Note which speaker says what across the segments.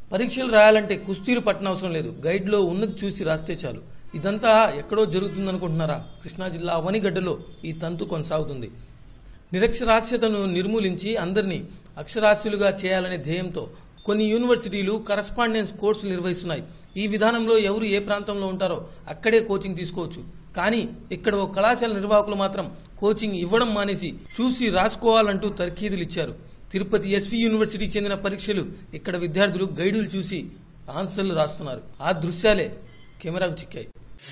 Speaker 1: పరీక్షలు రాయాలంటే కుస్తీలు పట్టనవసరం లేదు గైడ్లో ఉన్నది చూసి రాస్తే చాలు ఇదంతా ఎక్కడో జరుగుతుందనుకుంటున్నారా కృష్ణా జిల్లా అవనిగడ్డలో ఈ తంతు కొనసాగుతుంది నిరక్షరాస్యతను నిర్మూలించి అందరినీ అక్షరాస్యులుగా చేయాలనే ధ్యేయంతో కొన్ని యూనివర్సిటీలు కరస్పాండెన్స్ కోర్సులు నిర్వహిస్తున్నాయి ఈ విధానంలో ఎవరు ఏ ప్రాంతంలో ఉంటారో అక్కడే కోచింగ్ తీసుకోవచ్చు కానీ ఇక్కడ ఓ కళాశాల నిర్వాహకులు మాత్రం కోచింగ్ ఇవ్వడం మానేసి చూసి రాసుకోవాలంటూ తర్కీదులు ఇచ్చారు తిరుపతి ఎస్వి యూనివర్సిటీకి చెందిన పరీక్షలు ఇక్కడ విద్యార్థులు గైడులు చూసి ఆన్సర్లు రాస్తున్నారు ఆ దృశ్యాలే కెమెరాకు చిక్కాయి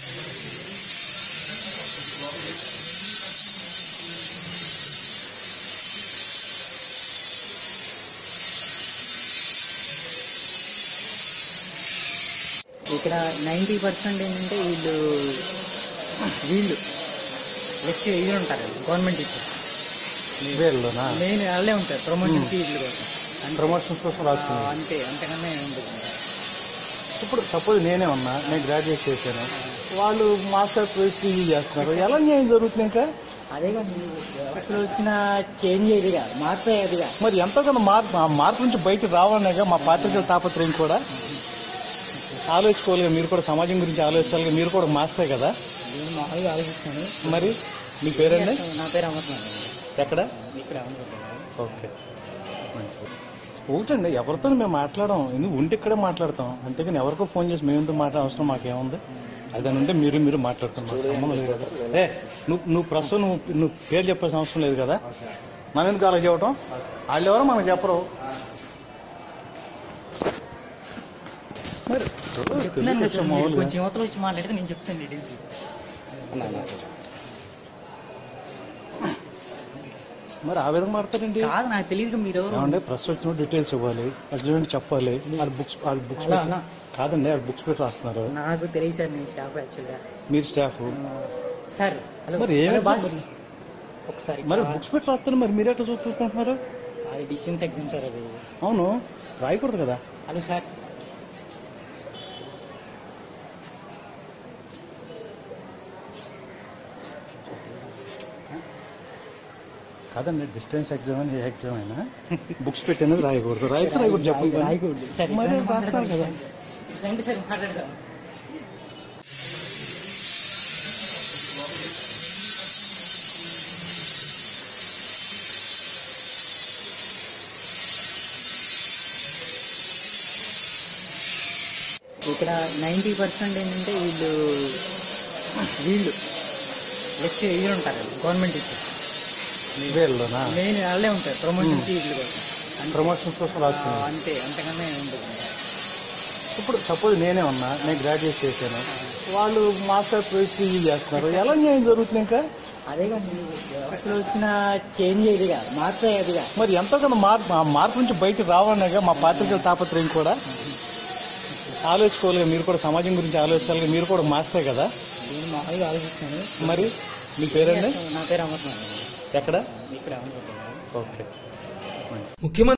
Speaker 2: ఇక్కడ నైంటీ పర్సెంట్ ఏంటంటే వీళ్ళు వీళ్ళు లెక్చర్ వీళ్ళు ఉంటారు గవర్నమెంట్ టీచర్
Speaker 3: వీళ్ళనా
Speaker 2: మెయిన్ వాళ్ళే ఉంటారు ప్రమోషన్ వీళ్ళు కోసం అంతే.
Speaker 3: ప్రమోషన్స్ కోసం
Speaker 2: ఆ,
Speaker 3: రాసుకున్నాను
Speaker 2: అంతే అంతకన్నా ఏం ఉండదు
Speaker 3: ఇప్పుడు సపోజ్ నేనే ఉన్నా నేను గ్రాడ్యుయేట్ చేశాను వాళ్ళు మాస్టర్ పీజీ చేస్తున్నారు ఎలా న్యాయం జరుగుతుంది ఇంకా
Speaker 2: అదే కానీ వ్యవస్థలో వచ్చిన చేంజ్ అయ్యేదిగా మార్పు అయ్యేదిగా
Speaker 3: మరి ఎంతో కొంత మార్పు ఆ మార్పు నుంచి బయటకు రావాలనేగా మా పాత్రికల తాపత్రయం కూడా ఆలోచించుకోవాలిగా మీరు కూడా సమాజం గురించి ఆలోచించాలిగా మీరు కూడా మాస్టరే కదా
Speaker 2: నేను మామూలుగా ఆలోచిస్తాను
Speaker 3: మరి మీ పేరండి
Speaker 2: నా పేరు అమర్నాథ్
Speaker 3: ఎక్కడ
Speaker 2: ఇక్కడ అనుకుంటున్నాను
Speaker 3: ఓకే మంచిది ఒకటండి ఎవరితో మేము మాట్లాడడం ఎందుకు ఉంటే ఇక్కడే మాట్లాడతాం అంతేగాని ఎవరికో ఫోన్ చేసి మేమెంతో మాట్లాడే అవసరం మాకేముంది అదని ఉంటే మీరు మీరు మాట్లాడుతున్నాం సంబంధం లేదు కదా ఏ నువ్వు నువ్వు ప్రస్తుతం నువ్వు నువ్వు పేరు చెప్పాల్సిన అవసరం లేదు కదా మన ఎందుకు అలా చెప్పటం వాళ్ళు ఎవరో మనకు చెప్పరు మరి
Speaker 2: చెప్తున్నాను కదా సార్ మీరు
Speaker 3: మామూలుగా.
Speaker 2: కొంచెం యువతలు వచ్చి మాట్లాడితే నేను చెప్తాను డీటెయిల్స్
Speaker 3: మరి ఆ విధంగా మాట్లాడండి
Speaker 2: కాదు నాకు తెలియదు మీరు ఎవరు
Speaker 3: ఏమంటే ప్రెస్ వచ్చిన డీటెయిల్స్ ఇవ్వాలి అర్జెంట్ చెప్పాలి వాళ్ళ బుక్స్ వాళ్ళ బుక్స్
Speaker 2: అలా, అలా.
Speaker 3: కాదండి వాళ్ళ బుక్స్ పెట్టి రాస్తున్నారు
Speaker 2: నాకు తెలియదు సార్ నేను స్టాఫ్ యాక్చువల్గా
Speaker 3: మీరు స్టాఫ్
Speaker 2: సార్ హలో
Speaker 3: మరి ఏం
Speaker 2: హలో
Speaker 3: ఎగ్జామ్
Speaker 2: బాస్
Speaker 3: మరి?
Speaker 2: ఒకసారి
Speaker 3: మరి బుక్స్ పెట్టి రాస్తారు మరి మీరు ఎట్లా చూసుకుంటున్నారు
Speaker 2: అది డిస్టెన్స్ ఎగ్జామ్ సార్ అది
Speaker 3: అవును రాయకూడదు కదా
Speaker 2: హలో సార్
Speaker 3: కాదండి డిస్టెన్స్ ఎగ్జామ్ అని ఏ ఎగ్జామ్ అయినా బుక్స్ పెట్టినది రాయకూడదు రాయచ్చు రాయకూడదు చెప్పండి
Speaker 2: రాయకూడదు సరే
Speaker 3: మరి
Speaker 2: ఇట్లా
Speaker 3: రాస్తారు కదా
Speaker 2: రండి సార్ మాట్లాడదాం ఇక్కడ నైంటీ పర్సెంట్ ఏంటంటే వీళ్ళు వీళ్ళు లెక్చర్ వీళ్ళు ఉంటారు గవర్నమెంట్ టీచర్
Speaker 3: వీళ్ళనా
Speaker 2: మెయిన్ వాళ్ళే ఉంటారు ప్రమోషన్ వీళ్ళు కోసం అంతే.
Speaker 3: ప్రమోషన్స్ కోసం
Speaker 2: ఆ,
Speaker 3: రాసుకున్నాను
Speaker 2: అంతే అంతకన్నా ఏం ఉండదు
Speaker 3: ఇప్పుడు సపోజ్ నేనే ఉన్నా నేను గ్రాడ్యుయేట్ చేశాను వాళ్ళు మాస్టర్ పీజీ చేస్తున్నారు ఎలా న్యాయం జరుగుతుంది ఇంకా
Speaker 2: అదే కానీ వ్యవస్థలో వచ్చిన చేంజ్ అయ్యేదిగా మార్పు అయ్యేదిగా
Speaker 3: మరి ఎంతో కొంత మార్పు ఆ మార్పు నుంచి బయటకు రావాలనేగా మా పాత్రికల తాపత్రయం కూడా ఆలోచించుకోవాలిగా మీరు కూడా సమాజం గురించి ఆలోచించాలిగా మీరు కూడా మాస్టరే కదా
Speaker 2: నేను మామూలుగా ఆలోచిస్తాను
Speaker 3: మరి మీ పేరండి
Speaker 2: నా పేరు అమర్నాథ్
Speaker 3: ఎక్కడ
Speaker 2: ఇక్కడ అనుకుంటున్నాను
Speaker 3: ఓకే మంచిది
Speaker 1: ముఖ్యమంత్రి